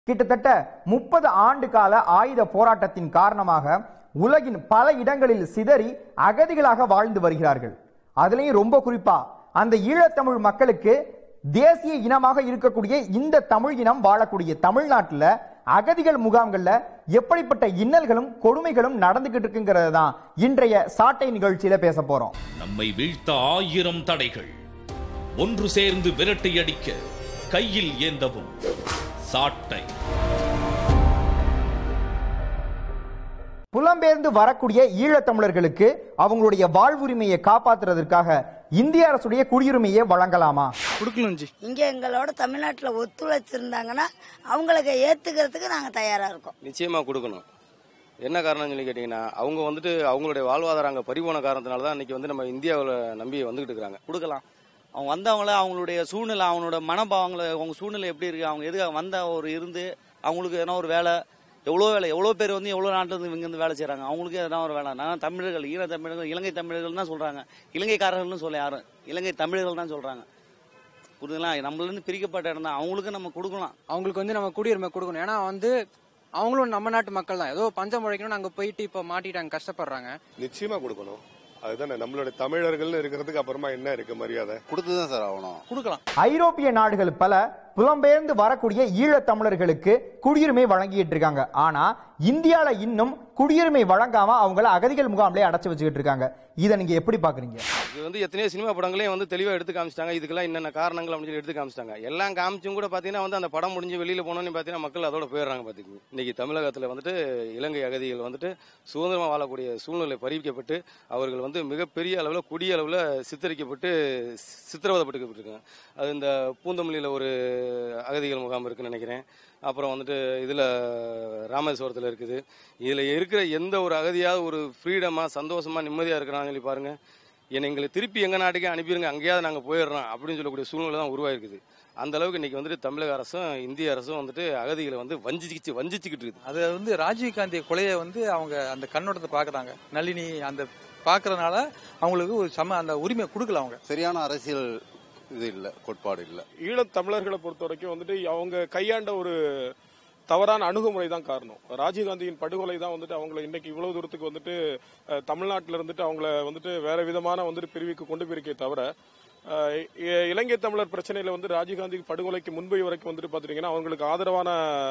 கிட்டத்தட்ட முப்பது ஆண்டு கால ஆயுத போராட்டத்தின் காரணமாக உலகின் பல இடங்களில் சிதறி அகதிகளாக வாழ்ந்து வருகிறார்கள் அதுலயும் ரொம்ப குறிப்பா அந்த ஈழத்தமிழ் மக்களுக்கு தேசிய இனமாக இருக்கக்கூடிய இந்த தமிழ் இனம் வாழக்கூடிய தமிழ்நாட்டுல அகதிகள் முகாம்கள்ல எப்படிப்பட்ட இன்னல்களும் கொடுமைகளும் நடந்துகிட்டு இருக்குங்கிறது தான் இன்றைய சாட்டை நிகழ்ச்சியில பேச போறோம் நம்மை வீழ்த்த ஆயிரம் தடைகள் ஒன்று சேர்ந்து விரட்டி அடிக்க கையில் ஏந்தவும் சாட்டை புலம்பெயர்ந்து வரக்கூடிய ஈழத்தமிழர்களுக்கு அவங்களுடைய வாழ்வுரிமையை காப்பாத்துறதற்காக இந்திய அரசுடைய குடியுரிமையை வழங்கலாமா கொடுக்கணும் ஜி இங்கே எங்களோட தமிழ்நாட்டில் ஒத்துழைச்சிருந்தாங்கன்னா அவங்களுக்கு ஏற்றுக்கிறதுக்கு நாங்கள் தயாராக இருக்கோம் நிச்சயமாக கொடுக்கணும் என்ன காரணம்னு சொல்லி கேட்டிங்கன்னா அவங்க வந்துட்டு அவங்களுடைய வாழ்வாதாரம் அங்கே பறிபோன காரணத்தினால தான் இன்னைக்கு வந்து நம்ம இந்தியாவில் நம்பி வந்துகிட்டு இருக்காங்க கொடுக்கலாம் அவங்க வந்தவங்கள அவங்களுடைய சூழ்நிலை அவங்களோட மனபாவங்களை அவங்க சூழ்நிலை எப்படி இருக்கு அவங்க எதுக்காக வந்த ஒரு இருந்து அவங்களுக்கு எதனா ஒரு வேலை எவ்வளோ வேலை எவ்வளோ பேர் வந்து எவ்வளோ நாட்டில் இருந்து இங்க இருந்து வேலை செய்கிறாங்க அவங்களுக்கு எதனா ஒரு வேலை நான் தமிழர்கள் ஈழ தமிழர்கள் இலங்கை தமிழர்கள் தான் சொல்கிறாங்க இலங்கைக்காரர்கள்னு சொல்ல யாரும் இலங்கை தமிழர்கள் தான் சொல்கிறாங்க புரியுதுங்களா நம்மளேருந்து பிரிக்கப்பட்ட இடம் தான் அவங்களுக்கு நம்ம கொடுக்கலாம் அவங்களுக்கு வந்து நம்ம குடியுரிமை கொடுக்கணும் ஏன்னா வந்து அவங்களும் நம்ம நாட்டு மக்கள் தான் ஏதோ பஞ்சம் முழைக்கணும்னு அங்க போயிட்டு இப்ப மாட்டிட்டாங்க கஷ்டப்படுறாங்க நிச்சயமா கொடுக்கணும் அதுதானே நம்மளுடைய தமிழர்கள்னு இருக்கிறதுக்கு அப்புறமா என்ன இருக்கு மரியாதை கொடுத்துதான் சார் ஆகணும் கொடுக்கலாம் ஐரோப்பிய நாடுகள் பல புலம்பெயர்ந்து வரக்கூடிய ஈழத் தமிழர்களுக்கு குடியுரிமை வழங்கிட்டு இருக்காங்க ஆனா இந்தியால இன்னும் குடியுரிமை வழங்காம அவங்கள அகதிகள் முகாம்லயே அடைச்சு வச்சுக்கிட்டு இருக்காங்க இதை நீங்க எப்படி பாக்குறீங்க இது வந்து எத்தனையோ சினிமா படங்களையும் வந்து தெளிவாக எடுத்து காமிச்சிட்டாங்க இதுக்கெல்லாம் என்னென்ன காரணங்கள் அப்படின்னு சொல்லி எடுத்து காமிச்சிட்டாங்க எல்லாம் காமிச்சும் கூட பார்த்தீங்கன்னா வந்து அந்த படம் முடிஞ்சு வெளியில் போனோன்னு பார்த்தீங்கன்னா மக்கள் அதோட போயிடுறாங்க பார்த்துக்கிங்க இன்னைக்கு தமிழகத்தில் வந்துட்டு இலங்கை அகதிகள் வந்துட்டு சுதந்திரமாக வாழக்கூடிய சூழ்நிலை பறிவிக்கப்பட்டு அவர்கள் வந்து மிகப்பெரிய அளவில் கொடிய அளவில் சித்தரிக்கப்பட்டு சித்திரவதைப்பட்டு இருக்காங்க அது இந்த பூந்தமல்லியில் ஒரு அகதிகள் முகாம் இருக்குன்னு நினைக்கிறேன் அப்புறம் வந்துட்டு இதில் ராமேஸ்வரத்தில் இருக்குது இதில் இருக்கிற எந்த ஒரு அகதியாவது ஒரு ஃப்ரீடமாக சந்தோஷமாக நிம்மதியாக இருக்கிறாங்கன்னு சொல்லி பாருங்கள் என்னை எங்களை திருப்பி எங்கள் நாட்டுக்கே அனுப்பிடுங்க அங்கேயாவது நாங்கள் போயிடுறோம் அப்படின்னு சொல்லக்கூடிய சூழ்நிலை தான் உருவாயிருக்குது அந்த அளவுக்கு இன்னைக்கு வந்துட்டு தமிழக அரசும் இந்திய அரசும் வந்துட்டு அகதிகளை வந்து வஞ்சிச்சு வஞ்சிச்சுக்கிட்டு இருக்குது அது வந்து ராஜீவ் காந்தி கொலையை வந்து அவங்க அந்த கண்ணோட்டத்தை பாக்குறாங்க நளினி அந்த பாக்குறதுனால அவங்களுக்கு ஒரு சம அந்த உரிமை கொடுக்கல அவங்க சரியான அரசியல் இது இல்ல கோட்பாடு இல்ல ஈழத் தமிழர்களை பொறுத்த வரைக்கும் வந்துட்டு அவங்க கையாண்ட ஒரு தவறான அணுகுமுறை தான் காரணம் ராஜீவ்காந்தியின் படுகொலை தான் வந்துட்டு அவங்களை இன்னைக்கு இவ்வளவு தூரத்துக்கு வந்துட்டு அஹ், தமிழ்நாட்டுல இருந்துட்டு அவங்கள வந்துட்டு வேற விதமான வந்துட்டு பிரிவுக்கு கொண்டு போயிருக்கே தவிர அஹ், இ- இலங்கை தமிழர் பிரச்சனையில வந்து ராஜீவ்காந்தி படுகொலைக்கு முன்பு வரைக்கும் வந்துட்டு பாத்துட்டீங்கன்னா அவங்களுக்கு ஆதரவான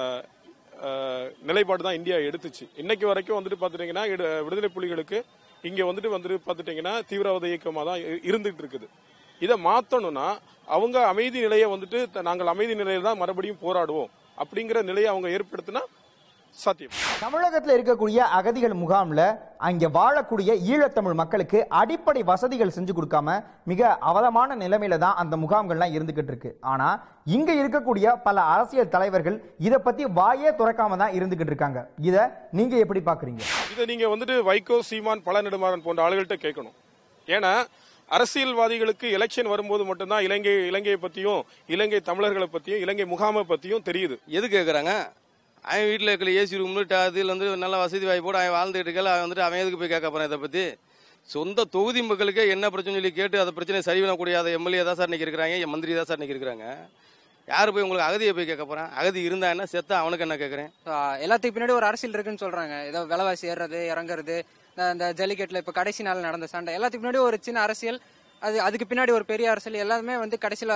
அஹ், நிலைப்பாடு தான் இந்தியா எடுத்துச்சு இன்னைக்கு வரைக்கும் வந்துட்டு பாத்துட்டீங்கன்னா இட- விடுதலை புலிகளுக்கு இங்க வந்துட்டு வந்துட்டு பாத்துட்டீங்கன்னா தீவிரவாத இயக்கமா தான் இ- இருந்துட்டு இருக்குது இதை மாத்தணும்னா அவங்க அமைதி நிலையை வந்துட்டு த- நாங்கள் அமைதி நிலையில தான் மறுபடியும் போராடுவோம் அப்படிங்கிற நிலையை அவங்க ஏற்படுத்தினா சாத்தியம் தமிழகத்துல இருக்கக்கூடிய அகதிகள் முகாம்ல அங்க வாழக்கூடிய ஈழத்தமிழ் மக்களுக்கு அடிப்படை வசதிகள் செஞ்சு கொடுக்காம மிக அவலமான நிலைமையில தான் அந்த முகாம்கள்லாம் இருந்துகிட்டு இருக்கு ஆனா இங்க இருக்கக்கூடிய பல அரசியல் தலைவர்கள் இத பத்தி வாயே துறக்காம தான் இருந்துகிட்டு இருக்காங்க இத நீங்க எப்படி பாக்குறீங்க இதை நீங்க வந்துட்டு வைகோ சீமான் பல நெடுமாறன் போன்ற ஆளுகள்கிட்ட கேட்கணும் ஏன்னா அரசியல்வாதிகளுக்கு எலெக்ஷன் வரும்போது மட்டும்தான் இலங்கை இலங்கையை பத்தியும் இலங்கை தமிழர்களை பத்தியும் இலங்கை முகாமை பத்தியும் தெரியுது எது கேட்குறாங்க அவன் வீட்டில் இருக்கிற ஏசி ரூம்னு அதில் வந்து நல்ல வசதி வாய்ப்போடு அவன் வாழ்ந்துட்டு இருக்கல அவன் வந்துட்டு அவன் எதுக்கு போய் கேட்க போறான் இதை பற்றி சொந்த தொகுதி மக்களுக்கே என்ன பிரச்சனை சொல்லி கேட்டு அந்த பிரச்சனை சரி பண்ணக்கூடிய அதை எம்எல்ஏ தான் சார் இன்னைக்கு இருக்கிறாங்க என் மந்திரி தான் சார் இன்னைக்கு இருக்கிறாங்க யார் போய் உங்களுக்கு அகதியை போய் கேட்க போறான் அகதி இருந்தா என்ன செத்தா அவனுக்கு என்ன கேட்குறேன் So, எல்லாத்துக்கு பின்னாடி ஒரு அரசியல் இருக்குன்னு சொல்றாங்க ஏதோ விலைவாசி ஏறுறது இறங்குறது இந்த- இந்த ஜல்லிக்கட்டுல இப்ப கடைசி நாள் நடந்த சண்டை எல்லாத்துக்கு பின்னாடி ஒரு சின்ன அரசியல் அது அதுக்கு பின்னாடி ஒரு பெரிய அரசியல் எல்லாமே வந்து கடைசியில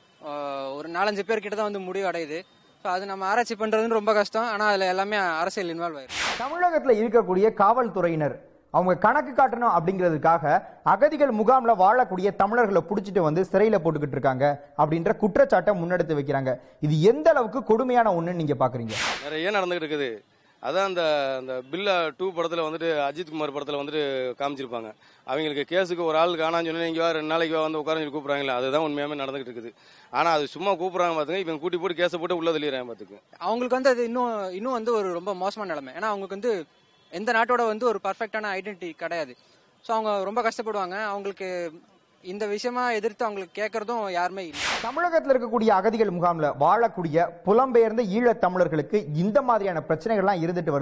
ஆஹ், ஒரு நாலஞ்சு பேர் கிட்ட தான் வந்து முடிவு அடையுது ஸோ அது நம்ம ஆராய்ச்சி பண்றதுன்னு ரொம்ப கஷ்டம் ஆனா அதுல எல்லாமே அரசியல் இன்வால்வ் ஆயிருக்கு தமிழகத்துல இருக்கக்கூடிய காவல்துறையினர் அவங்க கணக்கு காட்டணும் அப்படிங்கிறதுக்காக அகதிகள் முகாம்ல வாழக்கூடிய தமிழர்களை புடிச்சிட்டு வந்து சிறையில போட்டுக்கிட்டு இருக்காங்க அப்படின்ற குற்றச்சாட்டை முன்னெடுத்து வைக்கிறாங்க இது எந்த அளவுக்கு கொடுமையான ஒண்ணுன்னு நீங்க பாக்குறீங்க நிறைய நடந்துகிட்டு இருக்குது அதான் அந்த அந்த பில்லா டூ படத்தில் வந்துட்டு அஜித் குமார் படத்தில் வந்துட்டு காமிச்சிருப்பாங்க அவங்களுக்கு கேஸுக்கு ஒரு ஆள் காணான்னு சொல்லி இங்கே ரெண்டு நாளைக்கு வா வந்து உட்கார சொல்லி கூப்பிட்றாங்களே அதுதான் உண்மையாமே நடந்துகிட்டு இருக்குது ஆனால் அது சும்மா கூப்பிட்றாங்க பார்த்துங்க இவங்க கூட்டி போட்டு கேஸை போட்டு உள்ள தள்ளிடுறாங்க பார்த்துக்கு அவங்களுக்கு வந்து அது இன்னும் இன்னும் வந்து ஒரு ரொம்ப மோசமான நிலைமை ஏன்னா அவங்களுக்கு வந்து எந்த நாட்டோட வந்து ஒரு பர்ஃபெக்டான ஐடென்டிட்டி கிடையாது ஸோ அவங்க ரொம்ப கஷ்டப்படுவாங்க அவங்களுக்கு இந்த விஷயமா எதிர்த்து அவங்களுக்கு கேட்கறதும் யாருமே இல்லை தமிழகத்தில் இருக்கக்கூடிய அகதிகள் முகாம்ல வாழக்கூடிய புலம்பெயர்ந்த ஈழத் தமிழர்களுக்கு இந்த மாதிரியான பிரச்சனைகள்லாம் இருந்துட்டு வருது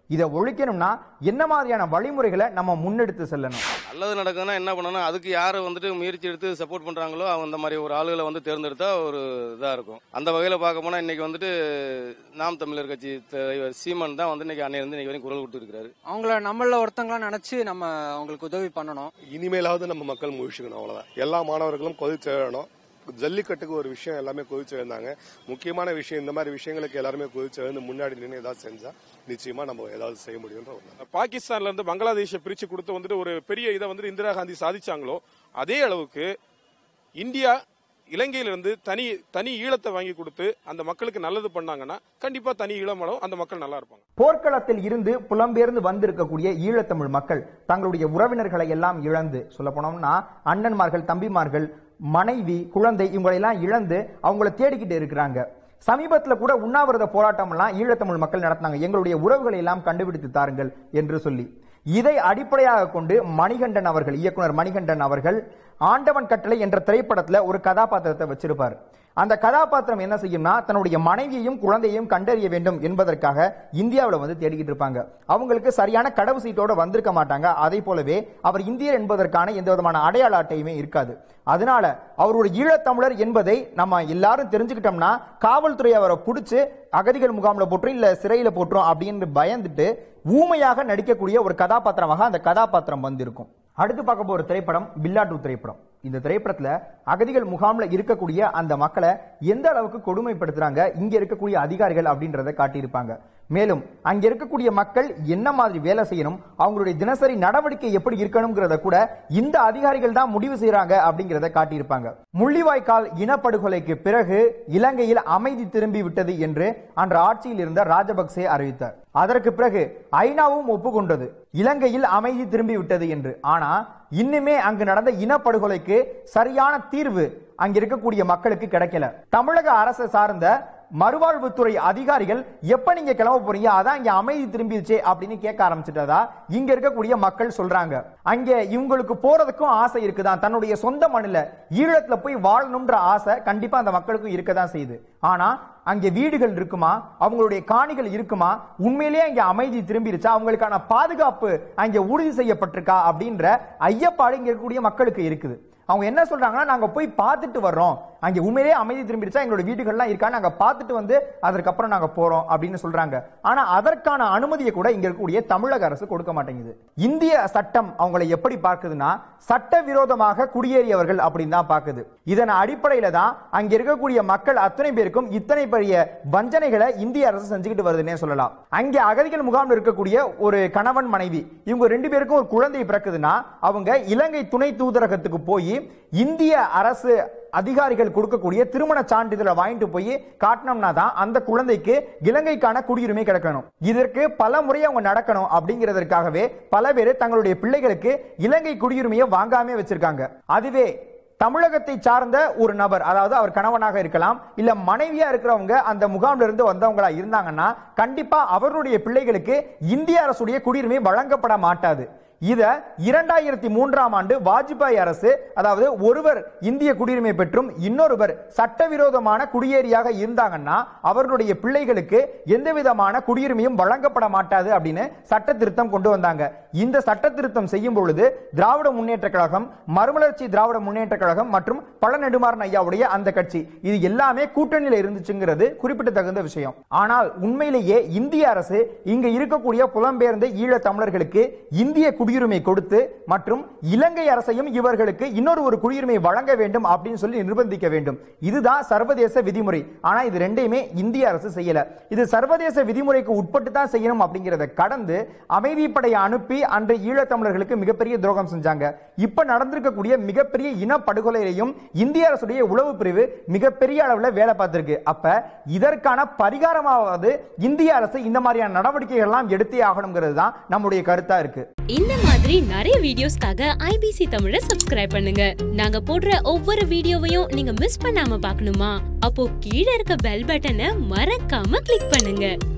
இதை ஒழிக்கணும்னா என்ன மாதிரியான வழிமுறைகளை நம்ம முன்னெடுத்து செல்லணும் நல்லது நடக்குதுன்னா என்ன பண்ணணும் அதுக்கு யார் வந்துட்டு முயற்சி எடுத்து சப்போர்ட் பண்றாங்களோ அவங்க அந்த மாதிரி ஒரு ஆளுகளை வந்து தேர்ந்தெடுத்தா ஒரு இதா இருக்கும் அந்த வகையில பார்க்க போனா இன்னைக்கு வந்துட்டு நாம் தமிழர் கட்சி தலைவர் சீமான் தான் வந்து இன்னைக்கு அன்னையில இருந்து இன்னைக்கு வரைக்கும் குரல் கொடுத்துருக்காரு அவங்கள நம்மள ஒருத்தங்களா நினைச்சு நம்ம அவங்களுக்கு உதவி பண்ணணும் இனிமேலாவது நம்ம மக்கள் முழிச்சுக்கணும் அவ்வளவுதான் எல்லா மாணவர்களும் கொதிச்சு எழணும் ஜல்லிக்கட்டுக்கு ஒரு விஷயம் எல்லாமே கொதிச்சு எழுந்தாங்க முக்கியமான விஷயம் இந்த மாதிரி விஷயங்களுக்கு எல்லாருமே கொதிச்சு எழுந்து முன்னாடி நின்று ஏதாவது செஞ்சா நிச்சயமா நம்ம ஏதாவது செய்ய முடியும்ன்ற ஒரு பாகிஸ்தான்ல இருந்து பங்களாதேஷை பிரிச்சு கொடுத்து வந்துட்டு ஒரு பெரிய இதை வந்து இந்திரா காந்தி சாதிச்சாங்களோ அதே அளவுக்கு இந்தியா இலங்கையிலிருந்து தனி தனி ஈழத்தை வாங்கி கொடுத்து அந்த மக்களுக்கு நல்லது பண்ணாங்கன்னா கண்டிப்பா தனி ஈழமடம் அந்த மக்கள் நல்லா இருப்பாங்க போர்க்களத்தில் இருந்து புலம்பெயர்ந்து வந்திருக்கக்கூடிய ஈழத்தமிழ் மக்கள் தங்களுடைய உறவினர்களை எல்லாம் இழந்து சொல்ல போனோம்னா அண்ணன்மார்கள் தம்பிமார்கள் மனைவி குழந்தை இவங்களெல்லாம் இழந்து அவங்கள தேடிக்கிட்டு இருக்கிறாங்க சமீபத்துல கூட உண்ணாவிரத போராட்டம் எல்லாம் ஈழத்தமிழ் மக்கள் நடத்தினாங்க எங்களுடைய உறவுகளை எல்லாம் கண்டுபிடித்து தாருங்கள் என்று சொல்லி இதை அடிப்படையாக கொண்டு மணிகண்டன் அவர்கள் இயக்குனர் மணிகண்டன் அவர்கள் ஆண்டவன் கட்டளை என்ற திரைப்படத்துல ஒரு கதாபாத்திரத்தை வச்சிருப்பார் அந்த கதாபாத்திரம் என்ன செய்யும்னா தன்னுடைய மனைவியையும் குழந்தையையும் கண்டறிய வேண்டும் என்பதற்காக இந்தியாவில் வந்து தேடிக்கிட்டு இருப்பாங்க அவங்களுக்கு சரியான கடவு சீட்டோட வந்திருக்க மாட்டாங்க அதே போலவே அவர் இந்தியர் என்பதற்கான எந்த விதமான அடையாள அட்டையுமே இருக்காது அதனால அவருடைய ஈழத்தமிழர் என்பதை நம்ம எல்லாரும் தெரிஞ்சுக்கிட்டோம்னா காவல்துறை அவரை பிடிச்சு அகதிகள் முகாமில் போட்டுரும் இல்ல சிறையில போட்டுரும் அப்படின்னு பயந்துட்டு ஊமையாக நடிக்கக்கூடிய ஒரு கதாபாத்திரமாக அந்த கதாபாத்திரம் வந்திருக்கும் அடுத்து பார்க்க போற திரைப்படம் பில்லாட்டு திரைப்படம் இந்த திரைப்படத்துல அகதிகள் முகாம்ல இருக்கக்கூடிய அந்த மக்களை எந்த அளவுக்கு கொடுமைப்படுத்துறாங்க இங்க இருக்கக்கூடிய அதிகாரிகள் அப்படின்றத காட்டியிருப்பாங்க மேலும் அங்க இருக்கக்கூடிய மக்கள் என்ன மாதிரி வேலை செய்யணும் அவங்களுடைய தினசரி நடவடிக்கை எப்படி இருக்கணுங்கிறத கூட இந்த அதிகாரிகள் தான் முடிவு செய்யறாங்க அப்படிங்கிறத காட்டியிருப்பாங்க முள்ளிவாய்க்கால் இனப்படுகொலைக்கு பிறகு இலங்கையில் அமைதி திரும்பி விட்டது என்று அன்று ஆட்சியில் இருந்த ராஜபக்சே அறிவித்தார் அதற்கு பிறகு ஐநாவும் ஒப்புக்கொண்டது இலங்கையில் அமைதி திரும்பி விட்டது என்று ஆனா இன்னுமே அங்கு நடந்த இனப்படுகொலைக்கு சரியான தீர்வு அங்க இருக்கக்கூடிய மக்களுக்கு கிடைக்கல தமிழக அரசை சார்ந்த மறுவாழ்வுத்துறை அதிகாரிகள் எப்ப நீங்க கிளம்ப போறீங்க அதான் இங்க அமைதி திரும்பிடுச்சே அப்படின்னு கேட்க ஆரம்பிச்சிட்டதா இங்க இருக்கக்கூடிய மக்கள் சொல்றாங்க அங்க இவங்களுக்கு போறதுக்கும் ஆசை இருக்குதான் தன்னுடைய சொந்த மண்ணில ஈழத்துல போய் வாழணும்ன்ற ஆசை கண்டிப்பா அந்த மக்களுக்கும் இருக்கதான் செய்யுது ஆனா அங்கே வீடுகள் இருக்குமா அவங்களுடைய காணிகள் இருக்குமா உண்மையிலேயே அங்க அமைதி திரும்பிருச்சா அவங்களுக்கான பாதுகாப்பு அங்கே உறுதி செய்யப்பட்டிருக்கா அப்படின்ற ஐயப்பாடு இங்க இருக்கக்கூடிய மக்களுக்கு இருக்குது அவங்க என்ன சொல்றாங்கன்னா நாங்க போய் பார்த்துட்டு வர்றோம் அங்க உண்மையிலேயே அமைதி திரும்பிடுச்சா எங்களோட வீடுகள்லாம் இருக்கா நாங்க பார்த்துட்டு வந்து அதற்கப்புறம் நாங்க போறோம் அப்படின்னு சொல்றாங்க ஆனா அதற்கான அனுமதியை கூட இங்க இருக்கக்கூடிய தமிழக அரசு கொடுக்க மாட்டேங்குது இந்திய சட்டம் அவங்களை எப்படி பார்க்குதுன்னா சட்டவிரோதமாக குடியேறியவர்கள் அப்படின்னு தான் பார்க்குது இதன் அடிப்படையில தான் அங்க இருக்கக்கூடிய மக்கள் அத்தனை பேருக்கும் இத்தனை பெரிய வஞ்சனைகளை இந்திய அரசு செஞ்சுக்கிட்டு வருதுன்னே சொல்லலாம் அங்கே அகதிகள் முகாமில் இருக்கக்கூடிய ஒரு கணவன் மனைவி இவங்க ரெண்டு பேருக்கும் ஒரு குழந்தை பிறக்குதுன்னா அவங்க இலங்கை துணை தூதரகத்துக்கு போய் இந்திய அரசு அதிகாரிகள் கொடுக்கக்கூடிய திருமண சான்றிதழை வாங்கிட்டு போய் காட்டினோம்னா தான் அந்த குழந்தைக்கு இலங்கைக்கான குடியுரிமை கிடைக்கணும் இதற்கு பல முறை அவங்க நடக்கணும் அப்படிங்கிறதற்காகவே பல பேர் தங்களுடைய பிள்ளைகளுக்கு இலங்கை குடியுரிமையை வாங்காமே வச்சிருக்காங்க அதுவே தமிழகத்தை சார்ந்த ஒரு நபர் அதாவது அவர் கணவனாக இருக்கலாம் இல்ல மனைவியா இருக்கிறவங்க அந்த முகாம்ல இருந்து வந்தவங்களா இருந்தாங்கன்னா கண்டிப்பா அவருடைய பிள்ளைகளுக்கு இந்திய அரசுடைய குடியுரிமை வழங்கப்பட மாட்டாது இத இரண்டாயிரத்தி மூன்றாம் ஆண்டு வாஜ்பாய் அரசு அதாவது ஒருவர் இந்திய குடியுரிமை பெற்றும் இன்னொருவர் சட்டவிரோதமான குடியேறியாக இருந்தாங்கன்னா அவர்களுடைய பிள்ளைகளுக்கு எந்த விதமான குடியுரிமையும் வழங்கப்பட மாட்டாது அப்படின்னு சட்ட திருத்தம் கொண்டு வந்தாங்க இந்த சட்ட திருத்தம் செய்யும் பொழுது திராவிட முன்னேற்ற கழகம் மறுமலர்ச்சி திராவிட முன்னேற்ற கழகம் மற்றும் பழ நெடுமாறன் ஐயாவுடைய அந்த கட்சி இது எல்லாமே கூட்டணியில இருந்துச்சுங்கிறது குறிப்பிடத்தகுந்த விஷயம் ஆனால் உண்மையிலேயே இந்திய அரசு இங்க இருக்கக்கூடிய புலம்பெயர்ந்த ஈழ தமிழர்களுக்கு இந்திய குடியுரிமை கொடுத்து மற்றும் இலங்கை அரசையும் இவர்களுக்கு இன்னொரு ஒரு குடியுரிமை வழங்க வேண்டும் அப்படின்னு சொல்லி நிர்பந்திக்க வேண்டும் இதுதான் சர்வதேச விதிமுறை ஆனா இது ரெண்டையுமே இந்திய அரசு செய்யல இது சர்வதேச விதிமுறைக்கு உட்பட்டு தான் செய்யணும் அப்படிங்கறத கடந்து அமைதிப்படையை அனுப்பி அன்று ஈழத்தமிழர்களுக்கு மிகப்பெரிய துரோகம் செஞ்சாங்க இப்ப நடந்திருக்கக்கூடிய மிகப்பெரிய இனப்படுகொலையிலையும் இந்திய அரசுடைய உளவு பிரிவு மிகப்பெரிய அளவுல வேலை பார்த்திருக்கு அப்ப இதற்கான பரிகாரமாவது இந்திய அரசு இந்த மாதிரியான நடவடிக்கைகள் எல்லாம் எடுத்தே ஆகணுங்கிறது தான் நம்முடைய கருத்தா இருக்கு இந்த மாதிரி நிறைய வீடியோஸ்க்காக ஐபிசி தமிழை சப்ஸ்கிரைப் பண்ணுங்க நாங்க போடுற ஒவ்வொரு வீடியோவையும் நீங்க மிஸ் பண்ணாம பார்க்கணுமா அப்போ கீழே இருக்க பெல் பட்டனை மறக்காம கிளிக் பண்ணுங்க